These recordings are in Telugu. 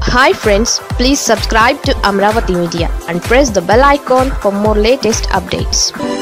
hi friends please subscribe to Amaravati media and press the bell icon for more latest updates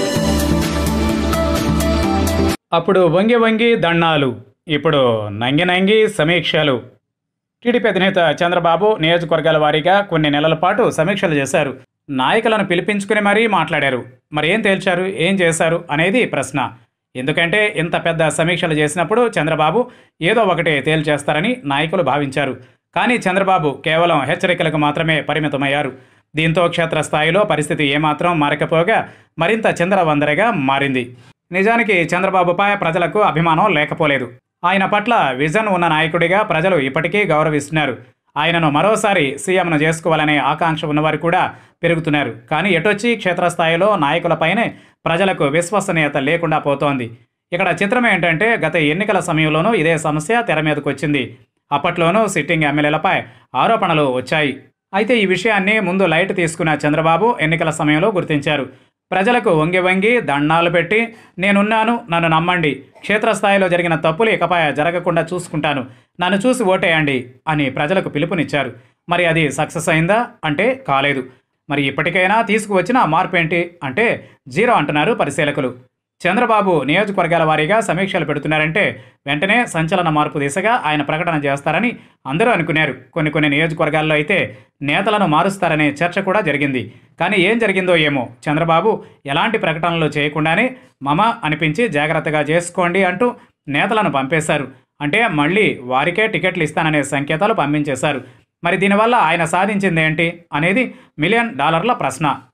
అప్పుడు వంగి వంగి దండాలు ఇప్పుడు నంగి నంగి సమీక్షలు టీడీపీ అధినేత చంద్రబాబు నియోజకవర్గాల వారీగా కొన్ని నెలల పాటు సమీక్షలు చేశారు నాయకులను పిలిపించుకుని మరీ మాట్లాడారు మరి ఏం తేల్చారు ఏం చేశారు అనేది ప్రశ్న ఎందుకంటే ఇంత పెద్ద సమీక్షలు చేసినప్పుడు చంద్రబాబు ఏదో ఒకటి తేల్చేస్తారని నాయకులు భావించారు కానీ చంద్రబాబు కేవలం హెచ్చరికలకు మాత్రమే పరిమితమయ్యారు దీంతో క్షేత్రస్థాయిలో పరిస్థితి ఏమాత్రం మారకపోగా మరింత చంద్రవందరగా మారింది నిజానికి చంద్రబాబుపై ప్రజలకు అభిమానం లేకపోలేదు ఆయన పట్ల విజన్ ఉన్న నాయకుడిగా ప్రజలు ఇప్పటికీ గౌరవిస్తున్నారు ఆయనను మరోసారి సీఎంను చేసుకోవాలనే ఆకాంక్ష ఉన్నవారు కూడా పెరుగుతున్నారు కానీ ఎటొచ్చి క్షేత్రస్థాయిలో నాయకులపైనే ప్రజలకు విశ్వసనీయత లేకుండా పోతోంది ఇక్కడ చిత్రం ఏంటంటే గత ఎన్నికల సమయంలోనూ ఇదే సమస్య తెర మీదకు వచ్చింది అప్పట్లోనూ సిట్టింగ్ ఎమ్మెల్యేలపై ఆరోపణలు వచ్చాయి అయితే ఈ విషయాన్ని ముందు లైట్ తీసుకున్న చంద్రబాబు ఎన్నికల సమయంలో గుర్తించారు ప్రజలకు వంగి వంగి దండాలు పెట్టి నేనున్నాను నన్ను నమ్మండి క్షేత్రస్థాయిలో జరిగిన తప్పులు ఇకపై జరగకుండా చూసుకుంటాను నన్ను చూసి ఓటేయండి అని ప్రజలకు పిలుపునిచ్చారు మరి అది సక్సెస్ అయిందా అంటే కాలేదు మరి ఇప్పటికైనా తీసుకువచ్చిన మార్పు ఏంటి అంటే జీరో అంటున్నారు పరిశీలకులు చంద్రబాబు నియోజకవర్గాల వారీగా సమీక్షలు పెడుతున్నారంటే వెంటనే సంచలన మార్పు దిశగా ఆయన ప్రకటన చేస్తారని అందరూ అనుకున్నారు కొన్ని కొన్ని నియోజకవర్గాల్లో అయితే నేతలను మారుస్తారనే చర్చ కూడా జరిగింది కానీ ఏం జరిగిందో ఏమో చంద్రబాబు ఎలాంటి ప్రకటనలు చేయకుండానే మమ అనిపించి జాగ్రత్తగా చేసుకోండి అంటూ నేతలను పంపేశారు అంటే మళ్ళీ వారికే టికెట్లు ఇస్తాననే సంకేతాలు పంపించేశారు మరి దీనివల్ల ఆయన సాధించింది ఏంటి అనేది మిలియన్ డాలర్ల ప్రశ్న